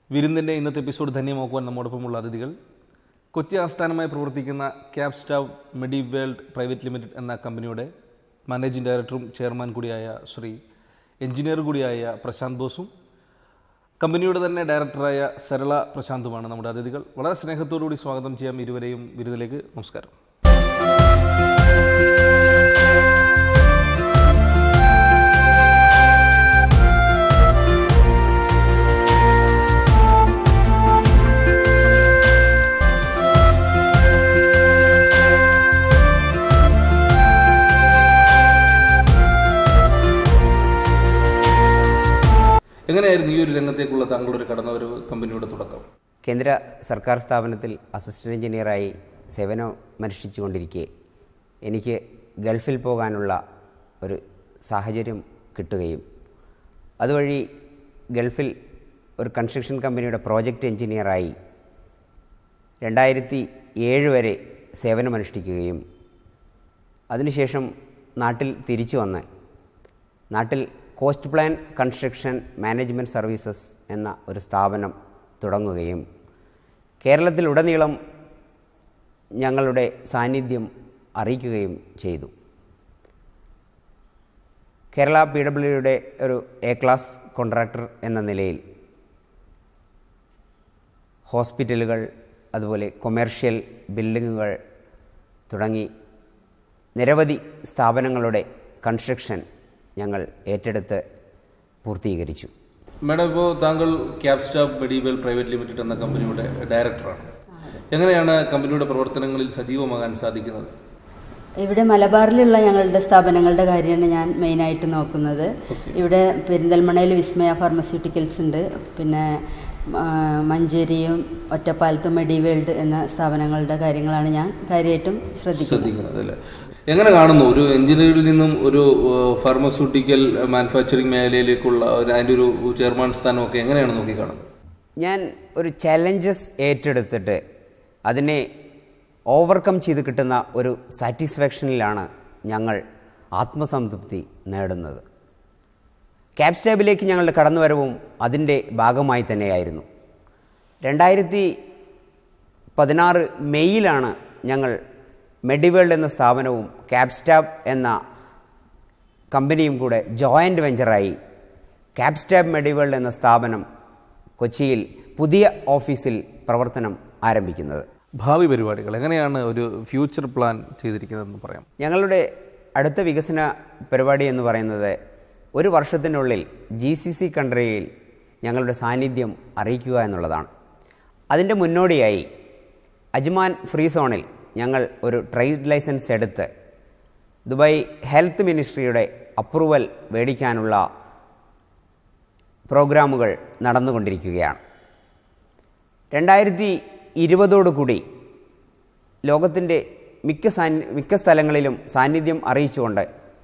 വിരുന്നിൻ്റെ ഇന്നത്തെ എപ്പിസോഡ് ധന്യമാക്കുവാൻ നമ്മോടൊപ്പമുള്ള അതിഥികൾ കൊച്ചി ആസ്ഥാനമായി പ്രവർത്തിക്കുന്ന cab staff medi world private limited എന്ന കമ്പനിയുടെ മാനേജിംഗ് ഡയറക്ടറും ചെയർമാൻ കൂടിയായ ശ്രീ എഞ്ചിനീയർ കൂടിയായ പ്രശാന്ത് ബോസും കമ്പനിയുടെ തന്നെ ഡയറക്ടറായ സരള പ്രശാന്തുമാണ് നമ്മുടെ അതിഥികൾ വളരെ സ്നേഹത്തോടുകൂടി സ്വാഗതം ചെയ്യാം ഇരുവരെയും വിരുന്നിലേക്ക് നമസ്കാരം എങ്ങനെയായിരുന്നു ഈ ഒരു രംഗത്തേക്കുള്ള താങ്കളുടെ ഒരു കടന്നുവരവ് കമ്പനിയുടെ തുടക്കം കേന്ദ്ര സർക്കാർ സ്ഥാപനത്തിൽ അസിസ്റ്റന്റ് എഞ്ചിനീയറായി സേവനം അനുഷ്ഠിച്ചുകൊണ്ടിരിക്കെ എനിക്ക് ഗൾഫിൽ പോകാനുള്ള ഒരു സാഹചര്യം കിട്ടുകയും അതുവഴി ഗൾഫിൽ ഒരു കൺസ്ട്രക്ഷൻ കമ്പനിയുടെ പ്രോജക്റ്റ് എഞ്ചിനീയറായി രണ്ടായിരത്തി ഏഴ് വരെ സേവനമനുഷ്ഠിക്കുകയും അതിനുശേഷം നാട്ടിൽ തിരിച്ചു വന്ന് നാട്ടിൽ cost plan construction management services എന്ന ഒരു സ്ഥാപനം തുടങ്ങുകയും കേരളത്തിലുടനീളം ഞങ്ങളുടെ സാന്നിധ്യം അറിയിക്കുകയും ചെയ്തു കേരള പി ഡബ്ല്യുയുടെ ഒരു എ ക്ലാസ് കോൺട്രാക്ടർ എന്ന നിലയിൽ ഹോസ്പിറ്റലുകൾ അതുപോലെ കൊമേർഷ്യൽ ബിൽഡിങ്ങുകൾ തുടങ്ങി നിരവധി സ്ഥാപനങ്ങളുടെ കൺസ്ട്രക്ഷൻ ഞങ്ങൾ ഏറ്റെടുത്ത് പൂർത്തീകരിച്ചു മാഡം ഇപ്പോൾ താങ്കൾ cab staff mediwell private limited എന്ന കമ്പനിയുടെ ഡയറക്ടറാണ് എങ്ങനെയാണ് കമ്പനിയുടെ പ്രവർത്തനങ്ങളിൽ സജീവമാകാൻ സാധിക്കുന്നത് ഇവിടെ മലബാറിലുള്ള ഞങ്ങളുടെ സ്ഥാപനങ്ങളുടെ കാര്യമാണ് ഞാൻ മെയിനായിട്ട് നോക്കുന്നത് ഇവിടെ പെരിന്തൽമണ്ണയിൽ വിസ്മയ ഫാർമസ്യൂട്ടിക്കൽസ് ഉണ്ട് പിന്നെ ആ, മഞ്ചേരിയും ഒറ്റപ്പാലത്തും മെഡിവേൾഡ് എന്ന സ്ഥാപനങ്ങളുടെ കാര്യങ്ങളാണ് ഞാൻ കാര്യമായിട്ടും ശ്രദ്ധിക്കുന്നത് ശ്രദ്ധിക്കുന്നത് അല്ലേ എങ്ങനെ കാണുന്നു ഒരു എഞ്ചിനീയറിൽ നിന്നും ഒരു ഫാർമസ്യൂട്ടിക്കൽ മാനുഫാക്ചറിംഗ് മേഖലയിലേക്കുള്ള ഒരു അതിൻ്റെ ഒരു ചെയർമാൻ സ്ഥാനമൊക്കെ എങ്ങനെയാണ് നോക്കിക്കാണുന്നത് ഞാൻ ഒരു ചലഞ്ചസ് ഏറ്റെടുത്തിട്ട് അതിനെ ഓവർകം ചെയ്ത് കിട്ടുന്ന ഒരു സാറ്റിസ്ഫാക്ഷനിലാണ് ഞങ്ങൾ ആത്മസംതൃപ്തി നേടുന്നത് ക്യാബ് സ്റ്റാബിലേക്ക് ഞങ്ങളുടെ കടന്നുവരവും അതിൻ്റെ ഭാഗമായി തന്നെയായിരുന്നു രണ്ടായിരത്തി പതിനാറ് മെയ്യിലാണ് ഞങ്ങൾ മെഡിവേൾഡ് എന്ന സ്ഥാപനവും ക്യാബ് സ്റ്റാബ് എന്ന കമ്പനിയും കൂടെ ജോയിൻ്റ് വെഞ്ചറായി ക്യാബ് സ്റ്റാബ് മെഡിവേൾഡ് എന്ന സ്ഥാപനം കൊച്ചിയിൽ പുതിയ ഓഫീസിൽ പ്രവർത്തനം ആരംഭിക്കുന്നത് ഭാവി പരിപാടികൾ എങ്ങനെയാണ് ഒരു ഫ്യൂച്ചർ പ്ലാൻ ചെയ്തിരിക്കുന്നതെന്ന് പറയാം ഞങ്ങളുടെ അടുത്ത വികസന പരിപാടി എന്ന് പറയുന്നത് ഒരു വർഷത്തിനുള്ളിൽ ജി സി സി കൺട്രിയിൽ ഞങ്ങളുടെ സാന്നിധ്യം അറിയിക്കുക എന്നുള്ളതാണ് അതിൻ്റെ മുന്നോടിയായി അജ്മാൻ ഫ്രീ സോണിൽ ഞങ്ങൾ ഒരു ട്രേഡ് ലൈസൻസ് എടുത്ത് ദുബായ് ഹെൽത്ത് മിനിസ്ട്രിയുടെ അപ്രൂവൽ മേടിക്കാനുള്ള പ്രോഗ്രാമുകൾ നടന്നുകൊണ്ടിരിക്കുകയാണ് രണ്ടായിരത്തി ഇരുപതോടുകൂടി ലോകത്തിൻ്റെ മിക്ക സാന്നി മിക്ക സ്ഥലങ്ങളിലും സാന്നിധ്യം അറിയിച്ചുകൊണ്ട്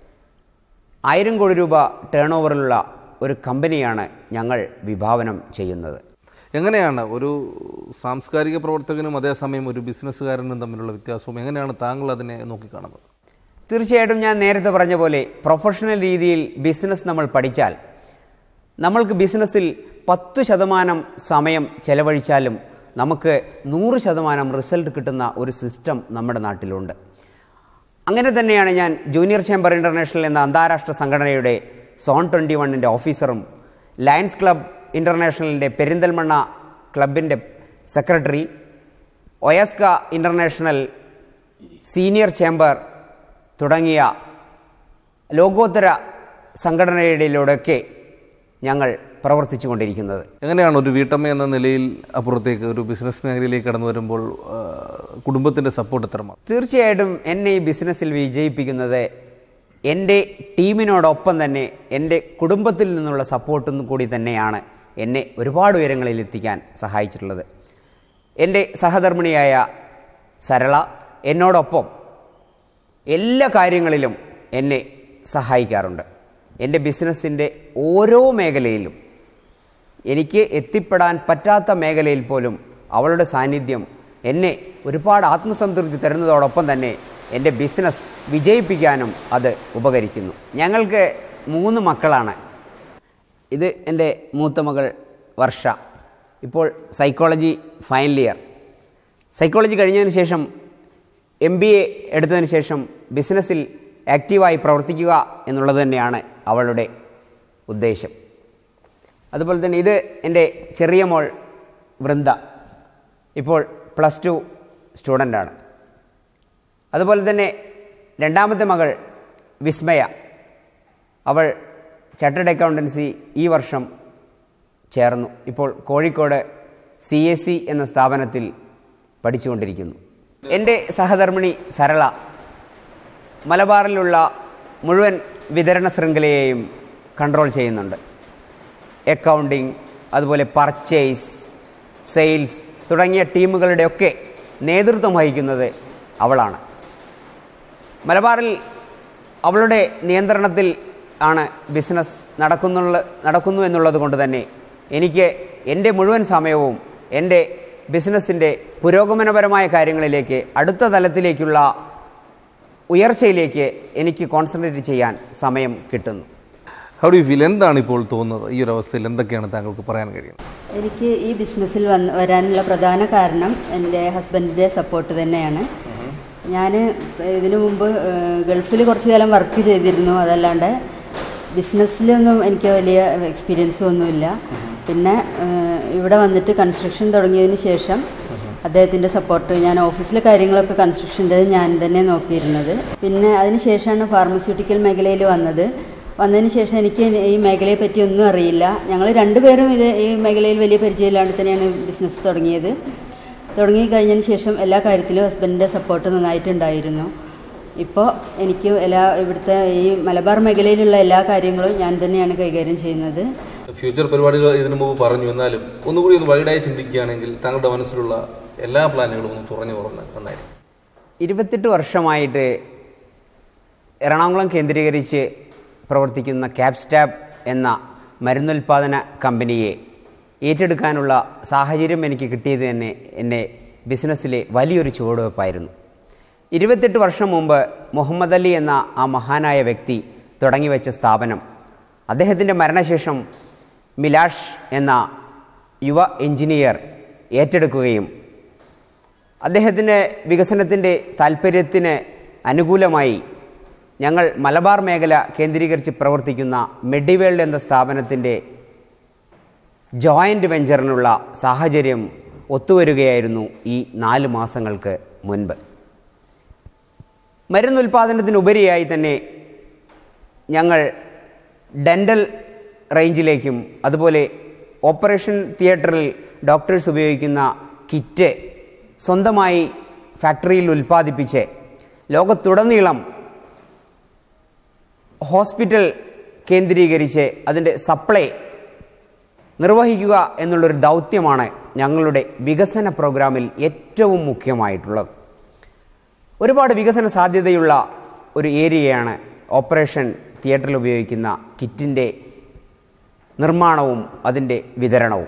ആയിരം കോടി രൂപ ടേൺ ഓവറിലുള്ള ഒരു കമ്പനിയാണ് ഞങ്ങൾ വിഭാവനം ചെയ്യുന്നത് എങ്ങനെയാണ് ഒരു സാംസ്കാരിക പ്രവർത്തകനും അതേസമയം ഒരു ബിസിനസ്സുകാരനും തമ്മിലുള്ള വ്യത്യാസവും എങ്ങനെയാണ് താങ്കൾ അതിനെ നോക്കിക്കാണുന്നത് തീർച്ചയായിട്ടും ഞാൻ നേരത്തെ പറഞ്ഞ പോലെ പ്രൊഫഷണൽ രീതിയിൽ ബിസിനസ് നമ്മൾ പഠിച്ചാൽ നമ്മൾക്ക് ബിസിനസ്സിൽ പത്ത് ശതമാനം സമയം ചെലവഴിച്ചാലും നമുക്ക് നൂറ് ശതമാനം റിസൾട്ട് കിട്ടുന്ന ഒരു സിസ്റ്റം നമ്മുടെ നാട്ടിലുണ്ട് അങ്ങനെ തന്നെയാണ് ഞാൻ ജൂനിയർ ചേംബർ ഇൻ്റർനാഷണൽ എന്ന അന്താരാഷ്ട്ര സംഘടനയുടെ സോൺ ട്വൻറ്റി വണ്ണിൻ്റെ ഓഫീസറും ലയൺസ് ക്ലബ് ഇൻ്റർനാഷണലിൻ്റെ പെരിന്തൽമണ്ണ ക്ലബിൻ്റെ secretary Oisca international senior chamber തുടങ്ങിയ ലോകോത്തര സംഘടനകളിലൂടെയൊക്കെ ഞങ്ങൾ പ്രവർത്തിച്ചു കൊണ്ടിരിക്കുന്നത് എങ്ങനെയാണ് ഒരു വീട്ടമ്മ എന്ന നിലയിൽ അപ്പുറത്തേക്ക് ഒരു ബിസിനസ് മേഖലയിലേക്ക് കടന്നു വരുമ്പോൾ ആ, കുടുംബത്തിന്റെ സപ്പോർട്ട് എത്രമാണ് തീർച്ചയായിട്ടും എന്നെ ഈ ബിസിനസ്സിൽ വിജയിപ്പിക്കുന്നത് എൻ്റെ ടീമിനോടൊപ്പം തന്നെ എൻ്റെ കുടുംബത്തിൽ നിന്നുള്ള സപ്പോർട്ടും കൂടി തന്നെയാണ് എന്നെ ഒരുപാട് ഉയരങ്ങളിൽ എത്തിക്കാൻ സഹായിച്ചിട്ടുള്ളത് എൻ്റെ സഹധർമ്മിണിയായ സരള എന്നോടൊപ്പം എല്ലാ കാര്യങ്ങളിലും എന്നെ സഹായിക്കാറുണ്ട് എൻ്റെ ബിസിനസ്സിൻ്റെ ഓരോ മേഖലയിലും എനിക്ക് എത്തിപ്പെടാൻ പറ്റാത്ത മേഖലയിൽ പോലും അവളുടെ സാന്നിധ്യം എന്നെ ഒരുപാട് ആത്മസംതൃപ്തി തരുന്നതോടൊപ്പം തന്നെ എൻ്റെ ബിസിനസ് വിജയിപ്പിക്കാനും അത് ഉപകരിക്കുന്നു ഞങ്ങൾക്ക് മൂന്ന് മക്കളാണ് ഇത് എൻ്റെ മൂത്ത മകൾ വർഷ ഇപ്പോൾ സൈക്കോളജി ഫൈനൽ ഇയർ സൈക്കോളജി കഴിഞ്ഞതിന് ശേഷം എം ബി എ എടുത്തതിന് ശേഷം ബിസിനസ്സിൽ ആക്റ്റീവായി പ്രവർത്തിക്കുക എന്നുള്ളത് തന്നെയാണ് അവളുടെ ഉദ്ദേശം അതുപോലെ തന്നെ ഇത് എൻ്റെ ചെറിയ മോൾ വൃന്ദ ഇപ്പോൾ പ്ലസ് ടു സ്റ്റുഡൻ്റാണ് അതുപോലെ തന്നെ രണ്ടാമത്തെ മകൾ വിസ്മയ അവൾ ചാർട്ടേഡ് അക്കൗണ്ടൻസി ഈ വർഷം ചേർന്നു ഇപ്പോൾ കോഴിക്കോട് സി എസ് സി എന്ന സ്ഥാപനത്തിൽ പഠിച്ചുകൊണ്ടിരിക്കുന്നു എൻ്റെ സഹധർമ്മിണി സരള മലബാറിലുള്ള മുഴുവൻ വിതരണ ശൃംഖലയെയും കൺട്രോൾ ചെയ്യുന്നുണ്ട് അക്കൗണ്ടിങ് അതുപോലെ പർച്ചേസ് സെയിൽസ് തുടങ്ങിയ ടീമുകളുടെയൊക്കെ നേതൃത്വം വഹിക്കുന്നത് അവളാണ് മലബാറിൽ അവളുടെ നിയന്ത്രണത്തിൽ ആണ് ബിസിനസ് നടക്കുന്നുള്ള നടക്കുന്നു എന്നുള്ളത് കൊണ്ട് തന്നെ എനിക്ക് എൻ്റെ മുഴുവൻ സമയവും എൻ്റെ ബിസിനസ്സിൻ്റെ പുരോഗമനപരമായ കാര്യങ്ങളിലേക്ക് അടുത്ത തലത്തിലേക്കുള്ള ഉയർച്ചയിലേക്ക് എനിക്ക് കോൺസെൻട്രേറ്റ് ചെയ്യാൻ സമയം കിട്ടുന്നു ഹൗ ഡു ഫീൽ എന്താണ് ഇപ്പോൾ തോന്നുന്നത് ഈ ഒരു അവസ്ഥയിൽ എന്തൊക്കെയാണ് താങ്കൾക്ക് പറയാൻ കഴിയുന്നത് എനിക്ക് ഈ ബിസിനസ്സിൽ വന്ന് വരാനുള്ള പ്രധാന കാരണം എൻ്റെ ഹസ്ബൻഡിൻ്റെ സപ്പോർട്ട് തന്നെയാണ് ഞാൻ ഇതിനു മുമ്പ് ഗൾഫിൽ കുറച്ച് കാലം വർക്ക് ചെയ്തിരുന്നു അതല്ലാണ്ട് ബിസിനസ്സിലൊന്നും എനിക്ക് വലിയ എക്സ്പീരിയൻസ് ഒന്നുമില്ല പിന്നെ ഏഹ്, ഇവിടെ വന്നിട്ട് കൺസ്ട്രക്ഷൻ തുടങ്ങിയതിന് ശേഷം അദ്ദേഹത്തിൻ്റെ സപ്പോർട്ട് ഞാൻ ഓഫീസിലെ കാര്യങ്ങളൊക്കെ കൺസ്ട്രക്ഷൻ്റെ ഞാൻ തന്നെ നോക്കിയിരുന്നത് പിന്നെ അതിന് ശേഷമാണ് ഫാർമസ്യൂട്ടിക്കൽ മേഖലയിൽ വന്നത് വന്നതിന് ശേഷം എനിക്ക് ഈ മേഖലയെ പറ്റി ഒന്നും അറിയില്ല ഞങ്ങൾ രണ്ടുപേരും ഇത് ഈ മേഖലയിൽ വലിയ പരിചയമില്ലാണ്ട് തന്നെയാണ് ബിസിനസ് തുടങ്ങിയത് തുടങ്ങി കഴിഞ്ഞതിന് ശേഷം എല്ലാ കാര്യത്തിലും ഹസ്ബൻഡിൻ്റെ സപ്പോർട്ട് നന്നായിട്ടുണ്ടായിരുന്നു ഇപ്പോൾ എനിക്ക് എല്ലാ ഇവിടുത്തെ ഈ മലബാർ മേഖലയിലുള്ള എല്ലാ കാര്യങ്ങളും ഞാൻ തന്നെയാണ് കൈകാര്യം ചെയ്യുന്നത് ഫ്യൂച്ചർ പരിപാടികൾ ഇതിനു മുമ്പ് പറഞ്ഞു എന്നാലും ഒന്നുകൂടി ഒന്ന് വൈഡായി ചിന്തിക്കുകയാണെങ്കിൽ താങ്കളുടെ മനസ്സിലുള്ള എല്ലാ പ്ലാനുകളും ഒന്ന് തുറഞ്ഞു തുറന്ന് നന്നായിരിക്കും ഇരുപത്തെട്ട് വർഷമായിട്ട് എറണാകുളം കേന്ദ്രീകരിച്ച് പ്രവർത്തിക്കുന്ന ക്യാപ്സ്റ്റാബ് എന്ന മരുന്നുൽപാദന കമ്പനിയെ ഏറ്റെടുക്കാനുള്ള സാഹചര്യം എനിക്ക് കിട്ടിയത് തന്നെ എന്നെ ബിസിനസ്സിലെ വലിയൊരു ചുവടുവെപ്പായിരുന്നു ഇരുപത്തെട്ട് വർഷം മുമ്പ് മുഹമ്മദ് അലി എന്ന ആ മഹാനായ വ്യക്തി തുടങ്ങിവെച്ച സ്ഥാപനം അദ്ദേഹത്തിൻ്റെ മരണശേഷം മിലാഷ് എന്ന യുവ എഞ്ചിനീയർ ഏറ്റെടുക്കുകയും അദ്ദേഹത്തിൻ്റെ വികസനത്തിൻ്റെ താല്പര്യത്തിന് അനുകൂലമായി ഞങ്ങൾ മലബാർ മേഖല കേന്ദ്രീകരിച്ച് പ്രവർത്തിക്കുന്ന മെഡിവേൾഡ് എന്ന സ്ഥാപനത്തിൻ്റെ ജോയിൻ്റ് വെഞ്ചറിനുള്ള സാഹചര്യം ഒത്തുവരികയായിരുന്നു ഈ നാല് മാസങ്ങൾക്ക് മുൻപ് മരുന്നുൽപാദനത്തിനുപരിയായി തന്നെ ഞങ്ങൾ ഡെൻ്റൽ റേഞ്ചിലേക്കും അതുപോലെ ഓപ്പറേഷൻ തിയേറ്ററിൽ ഡോക്ടേഴ്സ് ഉപയോഗിക്കുന്ന കിറ്റ് സ്വന്തമായി ഫാക്ടറിയിൽ ഉൽപ്പാദിപ്പിച്ച് ലോകത്തുടനീളം ഹോസ്പിറ്റൽ കേന്ദ്രീകരിച്ച് അതിൻ്റെ സപ്ലൈ നിർവഹിക്കുക എന്നുള്ളൊരു ദൗത്യമാണ് ഞങ്ങളുടെ വികസന പ്രോഗ്രാമിൽ ഏറ്റവും മുഖ്യമായിട്ടുള്ളത് ഒരുപാട് വികസന സാധ്യതയുള്ള ഒരു ഏരിയയാണ് ഓപ്പറേഷൻ തിയേറ്ററിൽ ഉപയോഗിക്കുന്ന കിറ്റിൻ്റെ നിർമ്മാണവും അതിൻ്റെ വിതരണവും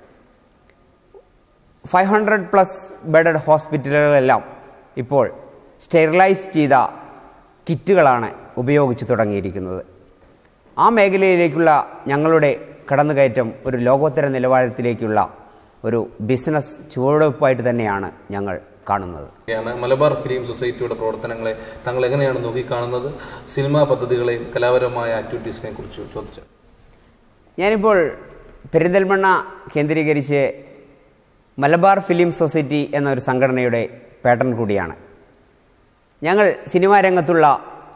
ഫൈവ് ഹൺഡ്രഡ് പ്ലസ് ബെഡഡ് ഹോസ്പിറ്റലുകളെല്ലാം ഇപ്പോൾ സ്റ്റെറിലൈസ് ചെയ്ത കിറ്റുകളാണ് ഉപയോഗിച്ച് തുടങ്ങിയിരിക്കുന്നത് ആ മേഖലയിലേക്കുള്ള ഞങ്ങളുടെ കടന്നുകയറ്റം ഒരു ലോകോത്തര നിലവാരത്തിലേക്കുള്ള ഒരു ബിസിനസ് ചുവടുവെപ്പായിട്ട് തന്നെയാണ് ഞങ്ങൾ കാണുന്നത് യാണ് മലബാർ ഫിലിം സൊസൈറ്റിയുടെ പ്രവർത്തനങ്ങളെ താങ്കൾ എങ്ങനെയാണ് നോക്കിക്കാണുന്നത് സിനിമാ പദ്ധതികളെയും കലാപരമായ ആക്ടിവിറ്റീസിനെ കുറിച്ച് ചോദിച്ചത് ഞാനിപ്പോൾ പെരിന്തൽമണ്ണ കേന്ദ്രീകരിച്ച് മലബാർ ഫിലിം സൊസൈറ്റി എന്ന ഒരു സംഘടനയുടെ പാറ്റേൺ കൂടിയാണ് ഞങ്ങൾ സിനിമാ രംഗത്തുള്ള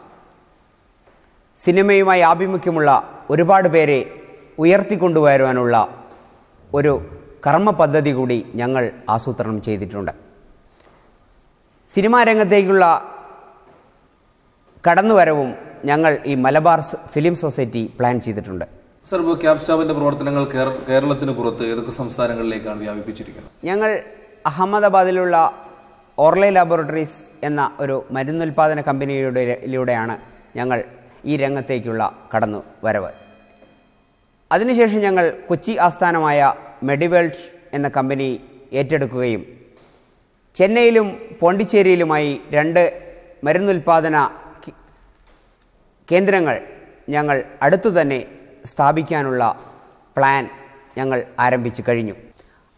സിനിമയുമായി ആഭിമുഖ്യമുള്ള ഒരുപാട് പേരെ ഉയർത്തിക്കൊണ്ടുവരുവാനുള്ള ഒരു കർമ്മ പദ്ധതി കൂടി ഞങ്ങൾ ആസൂത്രണം ചെയ്തിട്ടുണ്ട് സിനിമാ രംഗത്തേക്കുള്ള കടന്നുവരവും ഞങ്ങൾ ഈ മലബാർ സ് ഫിലിം സൊസൈറ്റി പ്ലാൻ ചെയ്തിട്ടുണ്ട് സർ ഇപ്പോൾ ക്യാബ് സ്റ്റാഫിന്റെ പ്രവർത്തനങ്ങൾ കേര- കേരളത്തിന് പുറത്ത് ഏതൊക്കെ സംസ്ഥാനങ്ങളിലേക്കാണ് വ്യാപിപ്പിച്ചിരിക്കുന്നത് ഞങ്ങൾ അഹമ്മദാബാദിലുള്ള ഓർലെ ലാബോറട്ടറീസ് എന്ന ഒരു മരുന്നുൽപാദന കമ്പനിയുടെ ലൂടെയാണ് ഞങ്ങൾ ഈ രംഗത്തേക്കുള്ള കടന്നു വരവ് അതിനുശേഷം ഞങ്ങൾ കൊച്ചി ആസ്ഥാനമായ മെഡിവേൾഡ് എന്ന കമ്പനി ഏറ്റെടുക്കുകയും ചെന്നൈയിലും പോണ്ടിച്ചേരിയിലുമായി രണ്ട് മരുന്നുൽപാദന കി- കേന്ദ്രങ്ങൾ ഞങ്ങൾ അടുത്തു തന്നെ സ്ഥാപിക്കാനുള്ള പ്ലാൻ ഞങ്ങൾ ആരംഭിച്ചു കഴിഞ്ഞു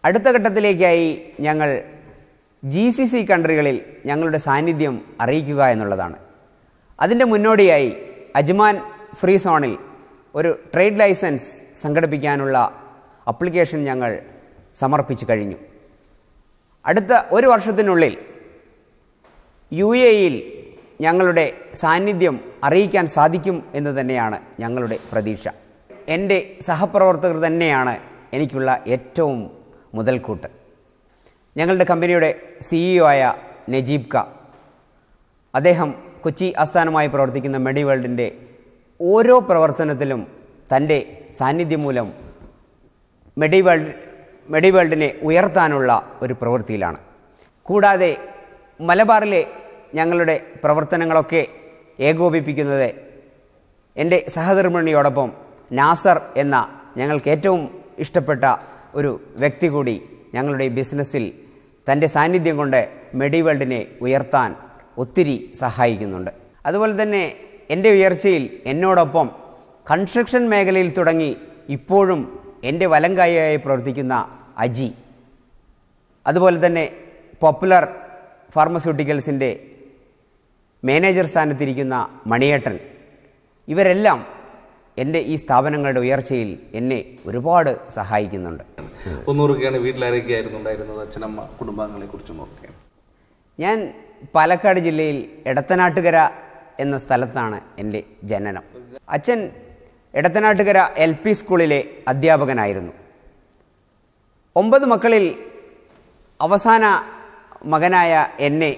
അടുത്ത ഘട്ടത്തിലേക്കായി ഞങ്ങൾ ജി സി സി കൺട്രികളിൽ ഞങ്ങളുടെ സാന്നിധ്യം അറിയിക്കുക എന്നുള്ളതാണ് അതിൻ്റെ മുന്നോടിയായി അജ്മാൻ ഫ്രീ സോണിൽ ഒരു ട്രേഡ് ലൈസൻസ് സംഘടിപ്പിക്കാനുള്ള അപ്ലിക്കേഷൻ ഞങ്ങൾ സമർപ്പിച്ചു കഴിഞ്ഞു അടുത്ത ഒരു വർഷത്തിനുള്ളിൽ യു എയിൽ ഞങ്ങളുടെ സാന്നിധ്യം അറിയിക്കാൻ സാധിക്കും എന്ന് തന്നെയാണ് ഞങ്ങളുടെ പ്രതീക്ഷ എൻ്റെ സഹപ്രവർത്തകർ തന്നെയാണ് എനിക്കുള്ള ഏറ്റവും മുതൽക്കൂട്ട് ഞങ്ങളുടെ കമ്പനിയുടെ സിഇഒ ആയ നജീബ് ക അദ്ദേഹം കൊച്ചി ആസ്ഥാനമായി പ്രവർത്തിക്കുന്ന മെഡിവേൾഡിൻ്റെ ഓരോ പ്രവർത്തനത്തിലും തൻ്റെ സാന്നിധ്യം മൂലം മെഡിവേൾഡ് മെഡിവേൾഡിനെ ഉയർത്താനുള്ള ഒരു പ്രവൃത്തിയിലാണ് കൂടാതെ മലബാറിലെ ഞങ്ങളുടെ പ്രവർത്തനങ്ങളൊക്കെ ഏകോപിപ്പിക്കുന്നത് എൻ്റെ സഹധർമ്മിണിയോടൊപ്പം നാസർ എന്ന ഞങ്ങൾക്ക് ഏറ്റവും ഇഷ്ടപ്പെട്ട ഒരു വ്യക്തി കൂടി ഞങ്ങളുടെ ഈ ബിസിനസ്സിൽ തൻ്റെ സാന്നിധ്യം കൊണ്ട് മെഡിവേൾഡിനെ ഉയർത്താൻ ഒത്തിരി സഹായിക്കുന്നുണ്ട് അതുപോലെ തന്നെ എൻ്റെ ഉയർച്ചയിൽ എന്നോടൊപ്പം കൺസ്ട്രക്ഷൻ മേഖലയിൽ തുടങ്ങി ഇപ്പോഴും എൻ്റെ വലങ്കായായി പ്രവർത്തിക്കുന്ന അജി അതുപോലെ തന്നെ പോപ്പുലർ ഫാർമസ്യൂട്ടിക്കൽസിൻ്റെ മാനേജർ സ്ഥാനത്തിരിക്കുന്ന മണിയേട്ടൻ ഇവരെല്ലാം എൻ്റെ ഈ സ്ഥാപനങ്ങളുടെ ഉയർച്ചയിൽ എന്നെ ഒരുപാട് സഹായിക്കുന്നുണ്ട് ഒന്നൂറൊക്കെയാണ് വീട്ടിലാരൊക്കെയായിരുന്നു ഉണ്ടായിരുന്നത് അച്ഛനമ്മ കുടുംബാംഗങ്ങളെ കുറിച്ച് നോക്കുകയാണ് ഞാൻ പാലക്കാട് ജില്ലയിൽ എടത്തനാട്ടുകര എന്ന സ്ഥലത്താണ് എൻ്റെ ജനനം അച്ഛൻ എടത്തനാട്ടുകര എൽ പി സ്കൂളിലെ അധ്യാപകനായിരുന്നു ഒമ്പത് മക്കളിൽ അവസാന മകനായ എന്നെ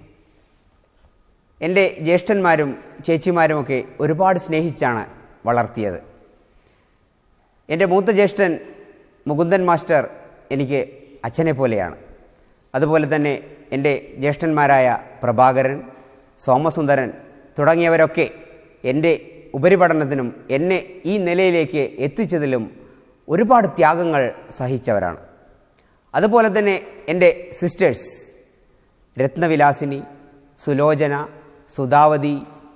എൻ്റെ ജ്യേഷ്ഠന്മാരും ചേച്ചിമാരുമൊക്കെ ഒരുപാട് സ്നേഹിച്ചാണ് വളർത്തിയത് എൻ്റെ മൂത്ത ജ്യേഷ്ഠൻ മുകുന്ദൻ മാസ്റ്റർ എനിക്ക് അച്ഛനെ പോലെയാണ് അതുപോലെ തന്നെ എൻ്റെ ജ്യേഷ്ഠന്മാരായ പ്രഭാകരൻ സോമസുന്ദരൻ തുടങ്ങിയവരൊക്കെ എൻ്റെ ഉപരിപഠനത്തിനും എന്നെ ഈ നിലയിലേക്ക് എത്തിച്ചതിലും ഒരുപാട് ത്യാഗങ്ങൾ സഹിച്ചവരാണ് അതുപോലെ തന്നെ എൻ്റെ സിസ്റ്റേഴ്സ് രത്നവിലാസിനി സുലോചന സുധാവതി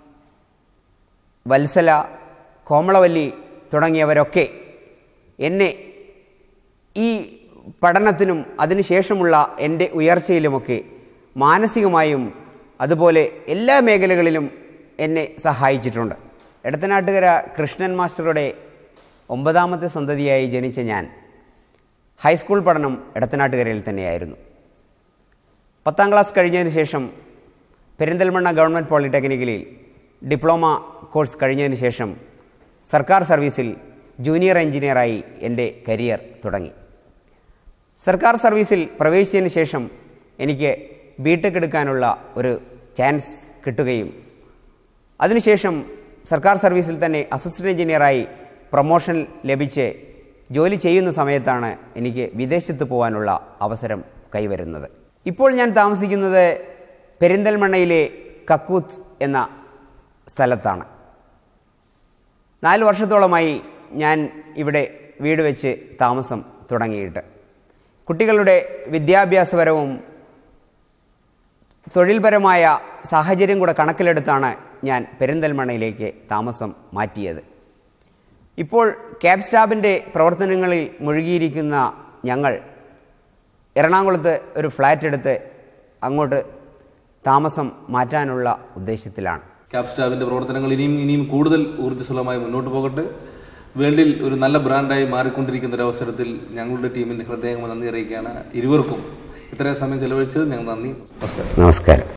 വത്സല കോമളവല്ലി തുടങ്ങിയവരൊക്കെ എന്നെ ഈ പഠനത്തിനും അതിനുശേഷമുള്ള എൻ്റെ ഉയർച്ചയിലുമൊക്കെ മാനസികമായും അതുപോലെ എല്ലാ മേഖലകളിലും എന്നെ സഹായിച്ചിട്ടുണ്ട് എടത്തനാട്ടുകര കൃഷ്ണൻ മാസ്റ്ററുടെ ഒമ്പതാമത്തെ സന്തതിയായി ജനിച്ച ഞാൻ ഹൈസ്കൂൾ പഠനം എടത്തനാട്ടുകരയിൽ തന്നെയായിരുന്നു പത്താം ക്ലാസ് കഴിഞ്ഞതിന് ശേഷം പെരിന്തൽമണ്ണ ഗവൺമെൻറ് പോളിടെക്നിക്കലിൽ ഡിപ്ലോമ കോഴ്സ് കഴിഞ്ഞതിന് ശേഷം സർക്കാർ സർവീസിൽ ജൂനിയർ എഞ്ചിനീയറായി എൻ്റെ കരിയർ തുടങ്ങി സർക്കാർ സർവീസിൽ പ്രവേശിച്ചതിന് ശേഷം എനിക്ക് ബിടെക് എടുക്കാനുള്ള ഒരു ചാൻസ് കിട്ടുകയും അതിനുശേഷം സർക്കാർ സർവീസിൽ തന്നെ അസിസ്റ്റൻ്റ് എഞ്ചിനീയറായി പ്രൊമോഷൻ ലഭിച്ച് ജോലി ചെയ്യുന്ന സമയത്താണ് എനിക്ക് വിദേശത്ത് പോകാനുള്ള അവസരം കൈവരുന്നത് ഇപ്പോൾ ഞാൻ താമസിക്കുന്നത് പെരിന്തൽമണ്ണയിലെ കക്കൂത്ത് എന്ന സ്ഥലത്താണ് നാല് വർഷത്തോളമായി ഞാൻ ഇവിടെ വീട് വെച്ച് താമസം തുടങ്ങിയിട്ട് കുട്ടികളുടെ വിദ്യാഭ്യാസപരവും തൊഴിൽപരമായ സാഹചര്യം കൂടെ കണക്കിലെടുത്താണ് ഞാൻ പെരിന്തൽമണ്ണയിലേക്ക് താമസം മാറ്റിയത് ഇപ്പോൾ ക്യാബ് സ്റ്റാബിൻ്റെ പ്രവർത്തനങ്ങളിൽ മുഴുകിയിരിക്കുന്ന ഞങ്ങൾ എറണാകുളത്ത് ഒരു ഫ്ലാറ്റ് എടുത്ത് അങ്ങോട്ട് താമസം മാറ്റാനുള്ള ഉദ്ദേശത്തിലാണ് ക്യാബ് സ്റ്റാബിന്റെ പ്രവർത്തനങ്ങൾ ഇനിയും ഇനിയും കൂടുതൽ ഊർജ്ജസ്വലമായി മുന്നോട്ട് പോകട്ടെ വേൾഡിൽ ഒരു നല്ല ബ്രാൻഡായി മാറിക്കൊണ്ടിരിക്കുന്ന ഒരു അവസരത്തിൽ ഞങ്ങളുടെ ടീമിന് ഹൃദയമായി നന്ദി അറിയിക്കുകയാണ് ഇരുവർക്കും ഇത്രയും സമയം ചെലവഴിച്ചത് ഞങ്ങൾ നന്ദി നമസ്കാരം നമസ്കാരം